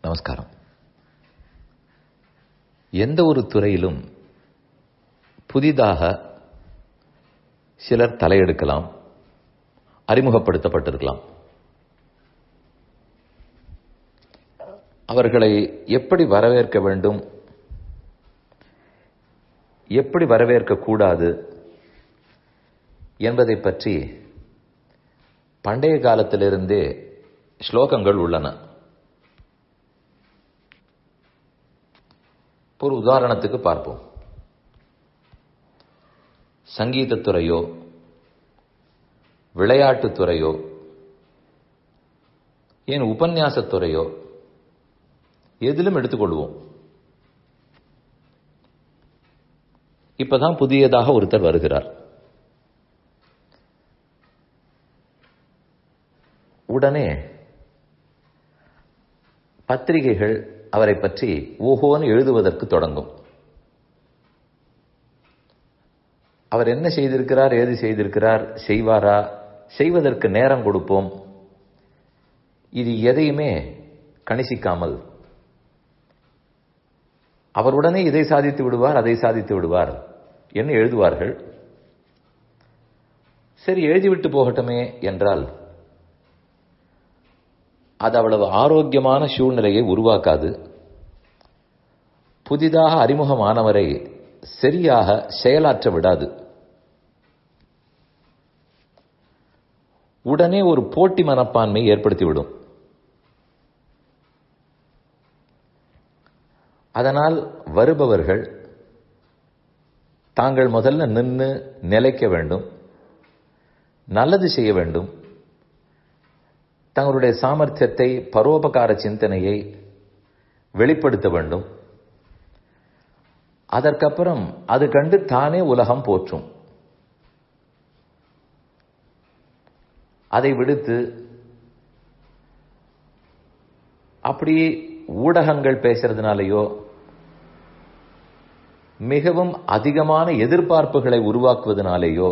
நமஸ்காரம் எந்த ஒரு துறையிலும் புதிதாக சிலர் தலையெடுக்கலாம் அறிமுகப்படுத்தப்பட்டிருக்கலாம் அவர்களை எப்படி வரவேற்க வேண்டும் எப்படி வரவேற்க கூடாது என்பதை பற்றி பண்டைய காலத்திலிருந்தே ஸ்லோகங்கள் உள்ளன ஒரு உதாரணத்துக்கு பார்ப்போம் சங்கீதத்துறையோ விளையாட்டுத் துறையோ ஏன் உபன்யாசத்துறையோ எதிலும் எடுத்துக்கொள்வோம் இப்பதான் புதியதாக ஒருத்தர் வருகிறார் உடனே பத்திரிகைகள் அவரை பற்றி ஓஹோன்னு எழுதுவதற்கு தொடங்கும் அவர் என்ன செய்திருக்கிறார் ஏது செய்திருக்கிறார் செய்வாரா செய்வதற்கு நேரம் கொடுப்போம் இது எதையுமே கணிசிக்காமல் அவருடனே இதை சாதித்து விடுவார் அதை சாதித்து விடுவார் என்று எழுதுவார்கள் சரி எழுதிவிட்டு போகட்டுமே என்றால் அது அவ்வளவு ஆரோக்கியமான சூழ்நிலையை உருவாக்காது புதிதாக அறிமுகமானவரை சரியாக செயலாற்ற விடாது உடனே ஒரு போட்டி மனப்பான்மை ஏற்படுத்திவிடும் அதனால் வருபவர்கள் தாங்கள் முதல்ல நின்று நிலைக்க வேண்டும் நல்லது செய்ய வேண்டும் தங்களுடைய சாமர்த்தியத்தை பரோபகார சிந்தனையை வெளிப்படுத்த வேண்டும் அதற்கப்புறம் அது கண்டு தானே உலகம் போற்றும் அதை விடுத்து அப்படியே ஊடகங்கள் பேசுறதுனாலேயோ மிகவும் அதிகமான எதிர்பார்ப்புகளை உருவாக்குவதனாலேயோ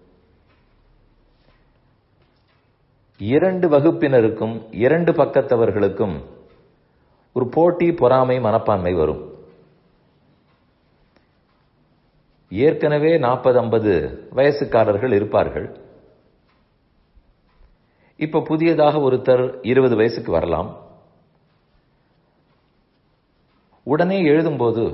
இரண்டு வகுப்பினருக்கும் இரண்டு பக்கத்தவர்களுக்கும் ஒரு போட்டி பொறாமை மனப்பான்மை வரும் ஏற்கனவே நாற்பது ஐம்பது வயசுக்காரர்கள் இருப்பார்கள் இப்ப புதியதாக ஒருத்தர் இருபது வயசுக்கு வரலாம் உடனே எழுதும்போது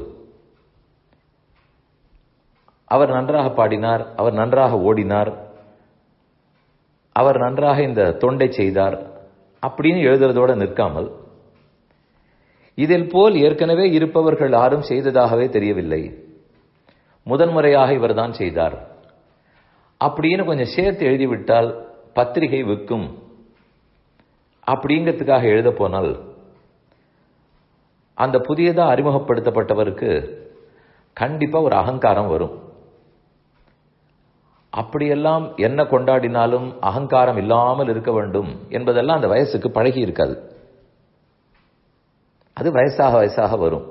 அவர் நன்றாக பாடினார் அவர் நன்றாக ஓடினார் அவர் நன்றாக இந்த தொண்டை செய்தார் அப்படின்னு எழுதுறதோட நிற்காமல் இதில் போல் ஏற்கனவே இருப்பவர்கள் யாரும் செய்ததாகவே தெரியவில்லை முதன்முறையாக இவர்தான் செய்தார் அப்படின்னு கொஞ்சம் சேர்த்து எழுதிவிட்டால் பத்திரிகை விற்கும் அப்படிங்கிறதுக்காக எழுத போனால் அந்த புதியதா அறிமுகப்படுத்தப்பட்டவருக்கு கண்டிப்பா ஒரு அகங்காரம் வரும் அப்படியெல்லாம் என்ன கொண்டாடினாலும் அகங்காரம் இல்லாமல் இருக்க வேண்டும் என்பதெல்லாம் அந்த வயசுக்கு பழகி இருக்காது அது வயசாக வயசாக வரும்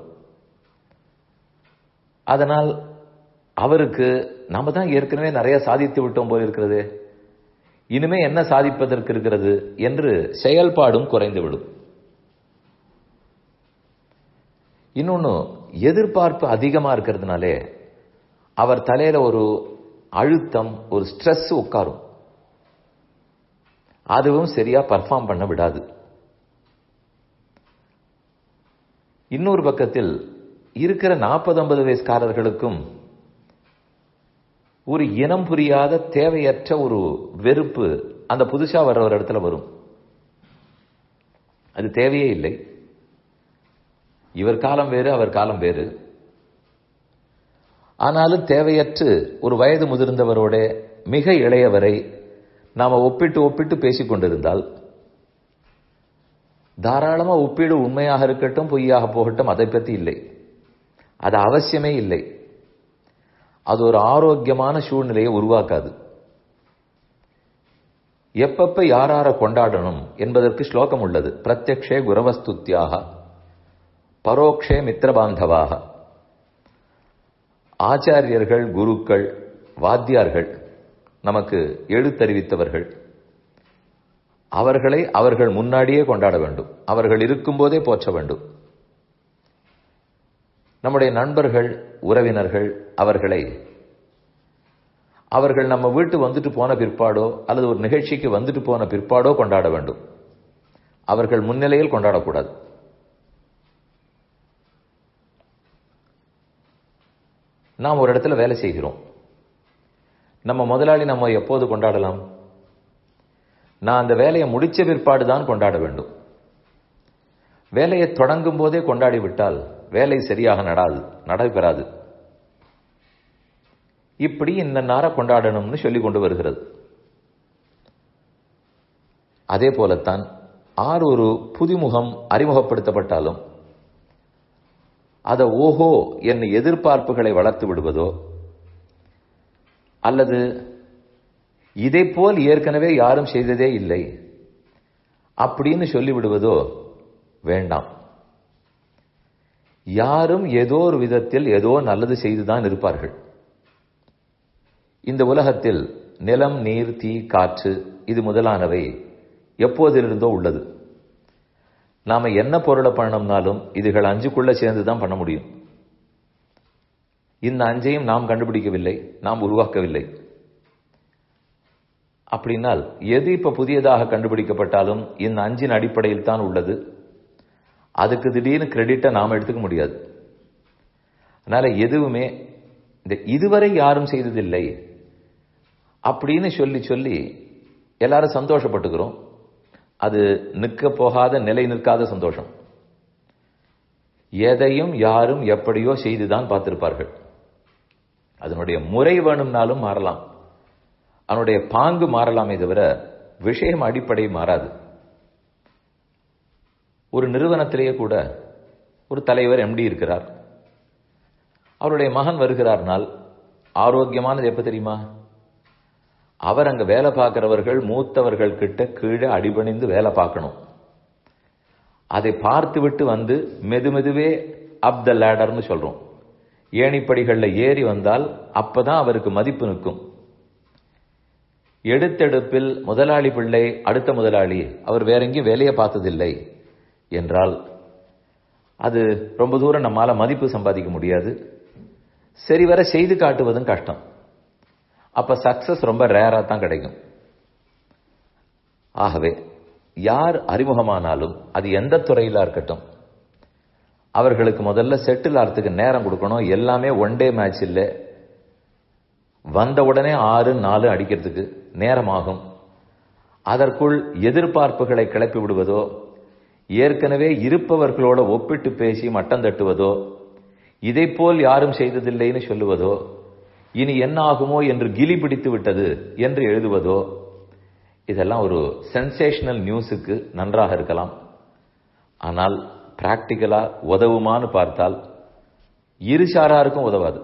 அதனால் அவருக்கு நாம தான் ஏற்கனவே நிறைய சாதித்து விட்டோம் போல இருக்கிறது இனிமே என்ன சாதிப்பதற்கு இருக்கிறது என்று செயல்பாடும் குறைந்துவிடும் இன்னொன்னு எதிர்பார்ப்பு அதிகமா இருக்கிறதுனாலே அவர் தலையில ஒரு அழுத்தம் ஒரு ஸ்ட்ரெஸ் உட்காரும் அதுவும் சரியா பர்ஃபார்ம் பண்ண விடாது இன்னொரு பக்கத்தில் இருக்கிற நாற்பது ஐம்பது வயசுக்காரர்களுக்கும் ஒரு இனம் புரியாத தேவையற்ற ஒரு வெறுப்பு அந்த புதுசா வர்ற ஒரு இடத்துல வரும் அது தேவையே இல்லை இவர் காலம் வேறு அவர் காலம் வேறு ஆனாலும் தேவையற்று ஒரு வயது முதிர்ந்தவரோட மிக இளையவரை நாம ஒப்பிட்டு ஒப்பிட்டு பேசிக் கொண்டிருந்தால் தாராளமா ஒப்பீடு உண்மையாக இருக்கட்டும் பொய்யாக போகட்டும் அதை பற்றி இல்லை அது அவசியமே இல்லை அது ஒரு ஆரோக்கியமான சூழ்நிலையை உருவாக்காது எப்பப்ப யாரார கொண்டாடணும் என்பதற்கு ஸ்லோகம் உள்ளது பிரத்யக்ஷே குரவஸ்துத்தியாக பரோக்ஷே மித்திரபாந்தவாக ஆச்சாரியர்கள் குருக்கள் வாத்தியார்கள் நமக்கு எழுத்தறிவித்தவர்கள் அவர்களை அவர்கள் முன்னாடியே கொண்டாட வேண்டும் அவர்கள் இருக்கும்போதே போற்ற வேண்டும் நம்முடைய நண்பர்கள் உறவினர்கள் அவர்களை அவர்கள் நம்ம வீட்டு வந்துட்டு போன பிற்பாடோ அல்லது ஒரு நிகழ்ச்சிக்கு வந்துட்டு போன பிற்பாடோ கொண்டாட வேண்டும் அவர்கள் முன்னிலையில் கொண்டாடக்கூடாது நாம் ஒரு இடத்துல வேலை செய்கிறோம் நம்ம முதலாளி நம்ம எப்போது கொண்டாடலாம் நான் அந்த வேலையை முடிச்ச பிற்பாடு தான் கொண்டாட வேண்டும் வேலையை தொடங்கும் போதே கொண்டாடி விட்டால் வேலை சரியாக நடாது நடைபெறாது இப்படி இந்த நார கொண்டாடணும்னு சொல்லி கொண்டு வருகிறது அதே போலத்தான் ஆறு ஒரு புதிமுகம் அறிமுகப்படுத்தப்பட்டாலும் அதை ஓஹோ என் எதிர்பார்ப்புகளை வளர்த்து விடுவதோ அல்லது இதை போல் ஏற்கனவே யாரும் செய்ததே இல்லை அப்படின்னு சொல்லிவிடுவதோ வேண்டாம் யாரும் ஏதோ ஒரு விதத்தில் ஏதோ நல்லது செய்துதான் இருப்பார்கள் இந்த உலகத்தில் நிலம் நீர் தீ காற்று இது முதலானவை எப்போதிலிருந்தோ உள்ளது நாம என்ன பொருளை பண்ணோம்னாலும் இதுகள் அஞ்சுக்குள்ள சேர்ந்து தான் பண்ண முடியும் இந்த அஞ்சையும் நாம் கண்டுபிடிக்கவில்லை நாம் உருவாக்கவில்லை அப்படின்னால் எது இப்ப புதியதாக கண்டுபிடிக்கப்பட்டாலும் இந்த அஞ்சின் அடிப்படையில் தான் உள்ளது அதுக்கு திடீர்னு கிரெடிட்டை நாம் எடுத்துக்க முடியாது அதனால எதுவுமே இந்த இதுவரை யாரும் செய்ததில்லை அப்படின்னு சொல்லி சொல்லி எல்லாரும் சந்தோஷப்பட்டுக்கிறோம் அது நிற்க போகாத நிலை நிற்காத சந்தோஷம் எதையும் யாரும் எப்படியோ செய்துதான் பார்த்திருப்பார்கள் அதனுடைய முறை வேணும்னாலும் மாறலாம் அவனுடைய பாங்கு மாறலாமே தவிர விஷயம் அடிப்படை மாறாது ஒரு நிறுவனத்திலேயே கூட ஒரு தலைவர் எம்டி இருக்கிறார் அவருடைய மகன் வருகிறார்னால் ஆரோக்கியமானது எப்ப தெரியுமா அவர் அங்க வேலை பார்க்கிறவர்கள் மூத்தவர்கள் கிட்ட கீழே அடிபணிந்து வேலை பார்க்கணும் அதை பார்த்து விட்டு வந்து மெதுமெதுவே அப் த லேடர்னு சொல்றோம் ஏணிப்படிகள்ல ஏறி வந்தால் அப்பதான் அவருக்கு மதிப்பு நிற்கும் எடுத்தெடுப்பில் முதலாளி பிள்ளை அடுத்த முதலாளி அவர் வேற எங்கேயும் வேலையை பார்த்ததில்லை என்றால் அது ரொம்ப தூரம் நம்மால மதிப்பு சம்பாதிக்க முடியாது சரிவர செய்து காட்டுவதும் கஷ்டம் அப்ப சக்சஸ் ரொம்ப ரேரா தான் கிடைக்கும் ஆகவே யார் அறிமுகமானாலும் அது எந்த துறையில இருக்கட்டும் அவர்களுக்கு முதல்ல செட்டில் ஆகிறதுக்கு நேரம் கொடுக்கணும் எல்லாமே ஒன் டே மேட்ச் இல்லை வந்த உடனே ஆறு நாலு அடிக்கிறதுக்கு நேரமாகும் அதற்குள் எதிர்பார்ப்புகளை கிளப்பி விடுவதோ ஏற்கனவே இருப்பவர்களோட ஒப்பிட்டு பேசி மட்டம் தட்டுவதோ இதை போல் யாரும் செய்ததில்லைன்னு சொல்லுவதோ இனி என்ன ஆகுமோ என்று கிலி பிடித்து விட்டது என்று எழுதுவதோ இதெல்லாம் ஒரு சென்சேஷனல் நியூஸுக்கு நன்றாக இருக்கலாம் ஆனால் பிராக்டிக்கலா உதவுமான்னு பார்த்தால் இரு சாராருக்கும் உதவாது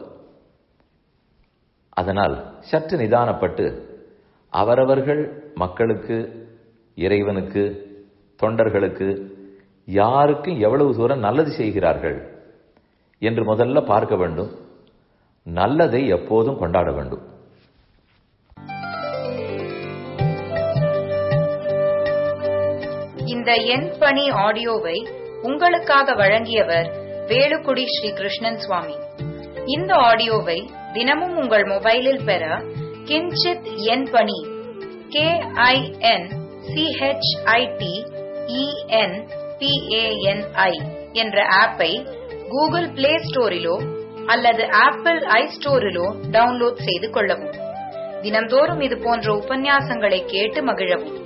அதனால் சற்று நிதானப்பட்டு அவரவர்கள் மக்களுக்கு இறைவனுக்கு தொண்டர்களுக்கு யாருக்கும் எவ்வளவு தூரம் நல்லது செய்கிறார்கள் என்று முதல்ல பார்க்க வேண்டும் நல்லதை எப்போதும் கொண்டாட வேண்டும் இந்த என் பணி ஆடியோவை உங்களுக்காக வழங்கியவர் வேலுக்குடி ஸ்ரீ கிருஷ்ணன் சுவாமி இந்த ஆடியோவை தினமும் உங்கள் மொபைலில் பெற கிஞ்சித் என் பணி கே ஐ என் சிஹெச்ஐடி இஎன் பிஏஎன்ஐ என்ற ஆப்பை கூகுள் பிளே ஸ்டோரிலோ அல்லது ஆப்பிள் ஐ ஸ்டோரிலோ டவுன்லோட் செய்து கொள்ளவும் தினந்தோறும் இது போன்ற உபன்யாசங்களை கேட்டு மகிழவும்